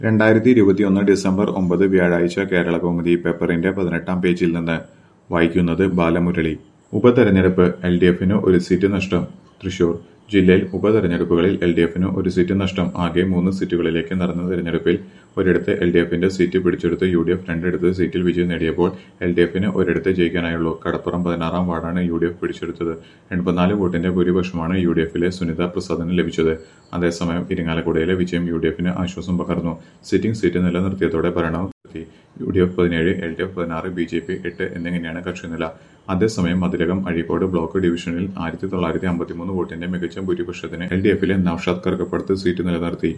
രണ്ടായിരത്തി ഇരുപത്തിയൊന്ന് ഡിസംബർ ഒമ്പത് വ്യാഴാഴ്ച കേരളകൗമുദി പേപ്പറിന്റെ പതിനെട്ടാം പേജിൽ നിന്ന് വായിക്കുന്നത് ബാലമുരളി ഉപതെരഞ്ഞെടുപ്പ് എൽ ഡി എഫിന് ഒരു സീറ്റ് നഷ്ടം തൃശൂർ ജില്ലയിൽ ഉപതെരഞ്ഞെടുപ്പുകളിൽ എൽ ഡി എഫിന് ഒരു സീറ്റ് നഷ്ടം ആകെ മൂന്ന് സീറ്റുകളിലേക്ക് നടന്ന തെരഞ്ഞെടുപ്പിൽ ഒരിടത്ത് എൽ ഡി എഫിന്റെ സീറ്റ് പിടിച്ചെടുത്ത് യു ഡി എഫ് രണ്ടിടത്ത് സീറ്റിൽ വിജയം നേടിയപ്പോൾ എൽ ഡി എഫിന് ഒരിടത്ത് ജയിക്കാനായുള്ളൂ കടപ്പുറം പതിനാറാം വാർഡാണ് യു ഡി എഫ് പിടിച്ചെടുത്തത് എൺപത്തിനാല് വോട്ടിന്റെ ഭൂരിപക്ഷമാണ് യു ഡി എഫിലെ സുനിത പ്രസാദിന് ലഭിച്ചത് അതേസമയം ഇരിങ്ങാലക്കുടയിലെ വിജയം യു ഡി എഫിന് ആശ്വാസം പകർന്നു സിറ്റിംഗ് സീറ്റ് നിലനിർത്തിയതോടെ ഭരണം എത്തി യു ഡി എഫ് പതിനേഴ് എൽ ഡി എഫ് പതിനാറ് ബി ജെ പി എട്ട് എന്നിങ്ങനെയാണ് കക്ഷിനില അതേസമയം മതിലകം അഴീക്കോട് ബ്ലോക്ക് ഡിവിഷനിൽ ആയിരത്തി തൊള്ളായിരത്തി അമ്പത്തിമൂന്ന് വോട്ടിന്റെ മികച്ച ഭൂരിപക്ഷത്തിന് എൽ ഡി എഫിലെ നൌഷാദ് കറുകപ്പുറത്ത് സീറ്റ് നിലനിർത്തി